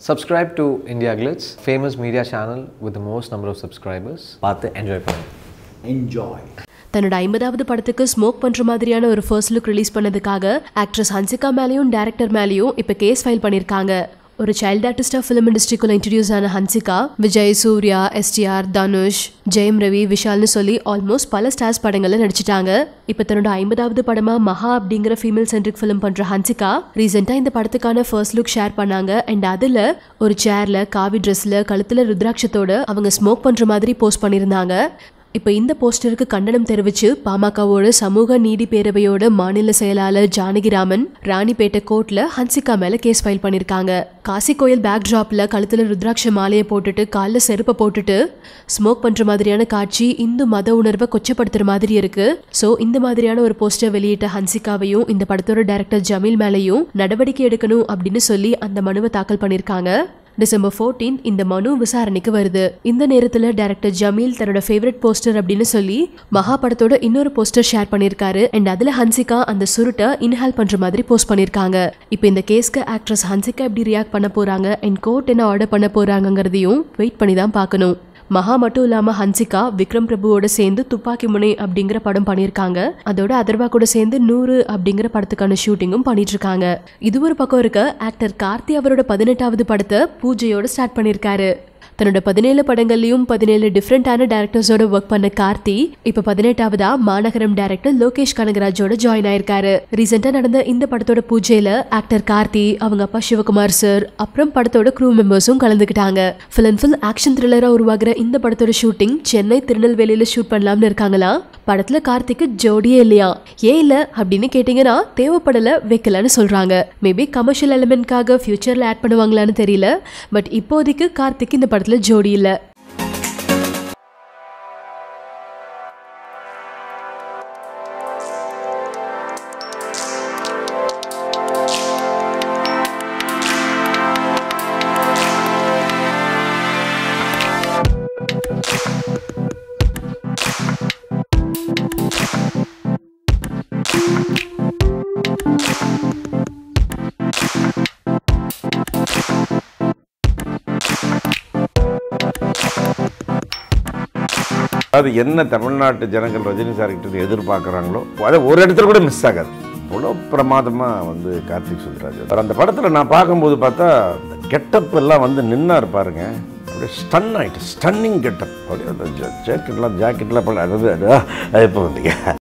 Subscribe to India Glitz, famous media channel with the most number of subscribers. பார்த்து enjoy பண்ணுங்க enjoy. தன்னோட ஐம்பதாவது படத்துக்கு ஸ்மோக் பண்ற மாதிரியான ஒரு ஃபர்ஸ்ட் லுக் ரிலீஸ் பண்ணதுக்காக ஆக்ட்ரஸ் ஹன்சிகா மேலேயும் டேரக்டர் மேலேயும் இப்போ கேஸ் ஃபைல் பண்ணியிருக்காங்க ஒரு சைல்ட் ஆர்டிஸ்டா ஃபிலிம் இண்டஸ்ட்ரிக்குள்ள இன்ட்ரடியூஸ் ஆன ஹன்சிகா விஜய் சூர்யா எஸ்டிஆர் தனுஷ் ஜெயம் ரவி விஷால்னு சொல்லி ஆல்மோஸ்ட் பல ஸ்டார்ஸ் படங்கள்ல நடிச்சிட்டாங்க இப்போ தன்னோட ஐம்பதாவது படமா மகா அப்படிங்கிற ஃபீமேல் சென்ட்ரிக் ஃபிலிம் பண்ற ஹன்சிகா ரீசெண்டா இந்த படத்துக்கான ஃபர்ஸ்ட் லுக் ஷேர் பண்ணாங்க அண்ட் அதுல ஒரு சேர்ல காவி ட்ரெஸ்ல கழுத்துல ருத்ராட்சத்தோட அவங்க ஸ்மோக் பண்ற மாதிரி போஸ்ட் பண்ணியிருந்தாங்க இப்போ இந்த போஸ்டருக்கு கண்டனம் தெரிவிச்சு பாமகவோட சமூக நீதி பேரவையோட மாநில செயலாளர் ஜானகிராமன் ராணிப்பேட்டை கோர்ட்ல ஹன்சிகா மேல கேஸ் ஃபைல் பண்ணிருக்காங்க காசி கோயில் பேக் டிராப்ல கழுத்துல ருத்ராட்ச மாலையை போட்டுட்டு காலில் செருப்பை போட்டுட்டு ஸ்மோக் பண்ற மாதிரியான காட்சி இந்து மத உணர்வை கொச்சப்படுத்துற மாதிரி இருக்கு ஸோ இந்த மாதிரியான ஒரு போஸ்டர் வெளியிட்ட ஹன்சிகாவையும் இந்த படத்தோட டைரக்டர் ஜமீல் மேலையும் நடவடிக்கை எடுக்கணும் அப்படின்னு சொல்லி அந்த மனுவை தாக்கல் பண்ணிருக்காங்க டிசம்பர் 14 இந்த மனு விசாரணைக்கு வருது இந்த நேரத்துல டைரக்டர் ஜமீல் தன்னோட ஃபேவரட் போஸ்டர் அப்படின்னு சொல்லி மகா படத்தோட இன்னொரு போஸ்டர் ஷேர் பண்ணிருக்காரு அண்ட் அதுல ஹன்சிகா அந்த சுருட்டை இன்ஹால் பண்ற மாதிரி போஸ்ட் பண்ணிருக்காங்க இப்போ இந்த கேஸ்க்கு ஆக்ட்ரஸ் ஹன்சிகா எப்படி ரியாக்ட் பண்ண போறாங்க அண்ட் கோர்ட் என்ன ஆர்டர் பண்ண போறாங்கங்கிறதையும் வெயிட் பண்ணி தான் பார்க்கணும் மகா மட்டும் இல்லாம ஹன்சிகா விக்ரம் பிரபுவோட சேர்ந்து துப்பாக்கி முனை அப்படிங்கிற படம் பண்ணியிருக்காங்க அதோட அதர்வா கூட சேர்ந்து நூறு அப்படிங்கிற படத்துக்கான ஷூட்டிங்கும் பண்ணிட்டு இருக்காங்க இது ஒரு பக்கம் இருக்க ஆக்டர் கார்த்தி அவரோட பதினெட்டாவது படத்தை பூஜையோட ஸ்டார்ட் பண்ணியிருக்காரு தன்னோட பதினேழு படங்கள்லயும் பதினேழு டிஃப்ரெண்டான டேரக்டர்ஸோட ஒர்க் பண்ண கார்த்தி இப்ப பதினெட்டாவதா மாநகரம் டைரக்டர் லோகேஷ் கனகராஜோட ஜாயின் ஆயிருக்காரு ரீசெண்டா நடந்த இந்த படத்தோட பூஜையில ஆக்டர் கார்த்தி அவங்க அப்பா சிவகுமார் சார் அப்புறம் படத்தோட க்ரூ மெம்பர்ஸும் கலந்துக்கிட்டாங்க ஃபுல் அண்ட் ஃபுல் ஆக்ஷன் த்ரில்லரா உருவாகிற இந்த படத்தோட ஷூட்டிங் சென்னை திருநெல்வேலியில ஷூட் பண்ணலாம்னு இருக்காங்களா படத்துல கார்த்திக்கு ஜோடியே இல்லையா ஏன் இல்ல அப்படின்னு கேட்டீங்கன்னா தேவைப்படல வைக்கலன்னு சொல்றாங்க மேபி கமர்ஷியல் எலிமெண்ட்காக ஃபியூச்சர்ல ஆட் பண்ணுவாங்களான்னு தெரியல பட் இப்போதைக்கு கார்த்திக் இந்த படத்துல ஜோடி இல்ல அது என்ன தமிழ்நாட்டு ஜனங்கள் ரஜினி சார்கிட்ட எதிர்பார்க்குறாங்களோ அதை ஒரு இடத்துல கூட மிஸ் ஆகாது அவ்வளோ பிரமாதமாக வந்து கார்த்திக் சுந்தராஜ் அவர் அந்த படத்தில் நான் பார்க்கும்போது பார்த்தா கெட்டப் எல்லாம் வந்து நின்னார் பாருங்க அப்படியே ஸ்டன் ஆகிட்டு ஸ்டன்னிங் கெட்டப் அப்படியே அந்த ஜாக்கெட்லாம் ஜாக்கெட்லாம் பண்ண அது அது இப்போ வந்தீங்க